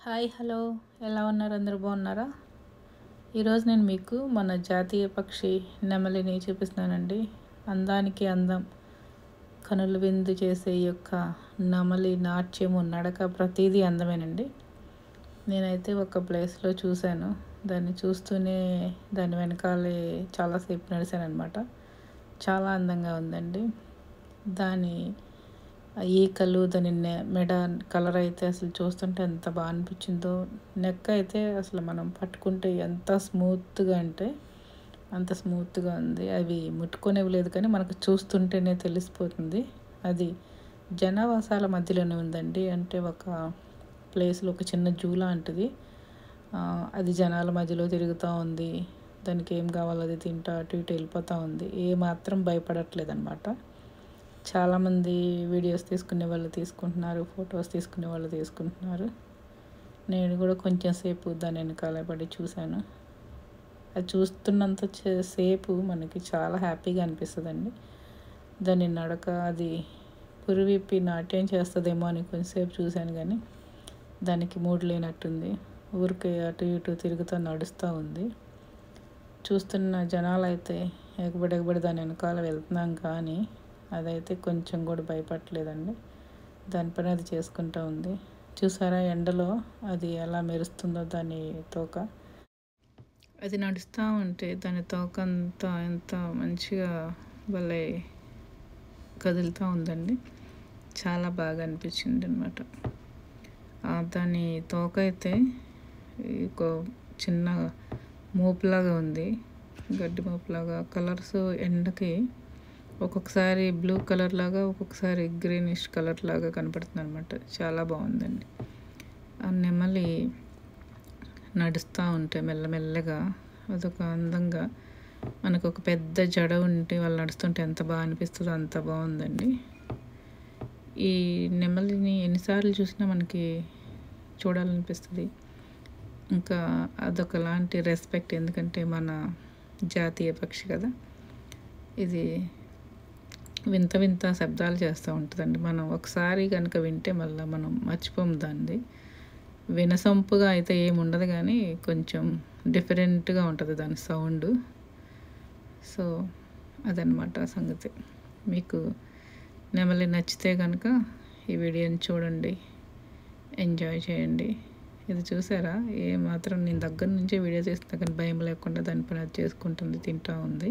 hi hello ఎలా ఉన్నారు అందరూ బాగున్నారా ఈరోజు నేను మీకు మన జాతీయ పక్షి నెమలిని చూపిస్తున్నానండి అందానికి అందం కనులు విందు చేసే ఈ యొక్క నెమలి నాట్యము నడక ప్రతిదీ అందమేనండి నేనైతే ఒక ప్లేస్లో చూశాను దాన్ని చూస్తూనే దాని వెనకాలే చాలాసేపు నడిచాను అనమాట చాలా అందంగా ఉందండి దాని ఆ ఈకలు దాని నె- మెడ కలర్ అయితే అసలు చూస్తుంటే ఎంత బాగా అనిపించిందో నెక్ అయితే అసలు మనం పట్టుకుంటే ఎంత స్మూత్గా అంటే అంత స్మూత్గా ఉంది అవి ముట్టుకునేవి లేదు కానీ మనకు చూస్తుంటేనే తెలిసిపోతుంది అది జనావాసాల మధ్యలోనే ఉందండి అంటే ఒక ప్లేస్లో ఒక చిన్న జూ లాంటిది ఆ, అది జనాల మధ్యలో తిరుగుతూ ఉంది దానికి ఏం కావాలో అది తింటా అటు ఇటు వెళ్ళిపోతూ ఉంది ఏ మాత్రం భయపడట్లేదు అనమాట చాలామంది వీడియోస్ తీసుకునే వాళ్ళు తీసుకుంటున్నారు ఫొటోస్ తీసుకునే వాళ్ళు తీసుకుంటున్నారు నేను కూడా కొంచెం సేపు దాని వెనకాల పడి చూశాను అది చూస్తున్నంత చే- సేపు మనకి చాలా హ్యాపీగా అనిపిస్తుందండి దాని నడక అది పురివిప్పి నాట్యం చేస్తుందేమో అని కొంచెంసేపు చూశాను కానీ దానికి మూడు లేనట్టుంది ఊరికే అటు ఇటు తిరుగుతూ నడుస్తూ ఉంది చూస్తున్న జనాలు అయితే ఎగబడి ఎగబడి దాని వెనకాల వెళ్తున్నాం కానీ అదైతే కొంచెం కూడా భయపడలేదండి దానిపైన అది చేసుకుంటూ ఉంది చూసారా ఎండలో అది ఎలా మెరుస్తుందో దాని తోక అది నడుస్తూ ఉంటే దాని తోక అంతా ఎంత మంచిగా భలే కదులుతూ ఉందండి చాలా బాగా అనిపించింది అనమాట దాని తోక అయితే ఒక చిన్న మోపులాగా ఉంది గడ్డి మోపులాగా కలర్స్ ఎండకి ఒక్కొక్కసారి బ్లూ కలర్ లాగా ఒక్కొక్కసారి గ్రీనిష్ కలర్ లాగా కనపడుతుంది అనమాట చాలా బాగుందండి ఆ నెమలి నడుస్తూ ఉంటే మెల్లమెల్లగా అదొక అందంగా మనకు ఒక పెద్ద జడ ఉంటే వాళ్ళు నడుస్తుంటే ఎంత బాగా అనిపిస్తుందో అంత బాగుందండి ఈ నెమలిని ఎన్నిసార్లు చూసినా మనకి చూడాలనిపిస్తుంది ఇంకా అదొకలాంటి రెస్పెక్ట్ ఎందుకంటే మన జాతీయ పక్షి కదా ఇది వింత వింత శబ్దాలు చేస్తూ ఉంటుందండి మనం ఒకసారి కనుక వింటే మళ్ళీ మనం మర్చిపోము దాన్ని వినసొంపుగా అయితే ఏమి ఉండదు కానీ కొంచెం డిఫరెంట్గా ఉంటుంది దాని సౌండ్ సో అదనమాట సంగతి మీకు నెమలి నచ్చితే కనుక ఈ వీడియోని చూడండి ఎంజాయ్ చేయండి ఇది చూసారా ఏ మాత్రం నేను దగ్గర నుంచే వీడియో చేస్తున్నా కానీ భయం లేకుండా దానిపైన అది చేసుకుంటుంది తింటూ ఉంది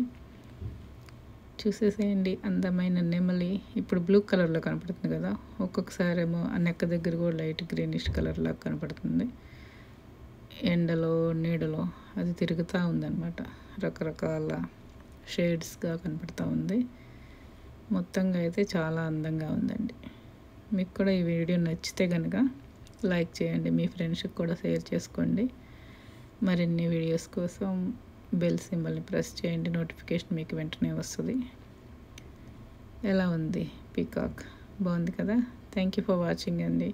చూసేసేయండి అందమైన నెమలి ఇప్పుడు బ్లూ కలర్లో కనపడుతుంది కదా ఒక్కొక్కసారి ఏమో ఆ నెక్క దగ్గర కూడా లైట్ గ్రీనిష్ కలర్ లాగా కనపడుతుంది ఎండలో నీడలో అది తిరుగుతూ ఉందన్నమాట రకరకాల షేడ్స్గా కనపడుతూ ఉంది మొత్తంగా అయితే చాలా అందంగా ఉందండి మీకు కూడా ఈ వీడియో నచ్చితే కనుక లైక్ చేయండి మీ ఫ్రెండ్స్కి కూడా షేర్ చేసుకోండి మరిన్ని వీడియోస్ కోసం బెల్ సింబల్ని ప్రెస్ చేయండి నోటిఫికేషన్ మీకు వెంటనే వస్తుంది ఎలా ఉంది పీకాక్ బాగుంది కదా థ్యాంక్ యూ ఫర్ వాచింగ్ అండి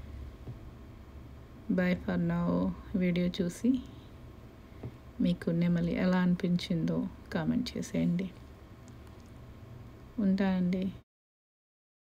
బాయ్ ఫర్ నౌ వీడియో చూసి మీకు నెమలి ఎలా అనిపించిందో కామెంట్ చేసేయండి ఉంటా అండి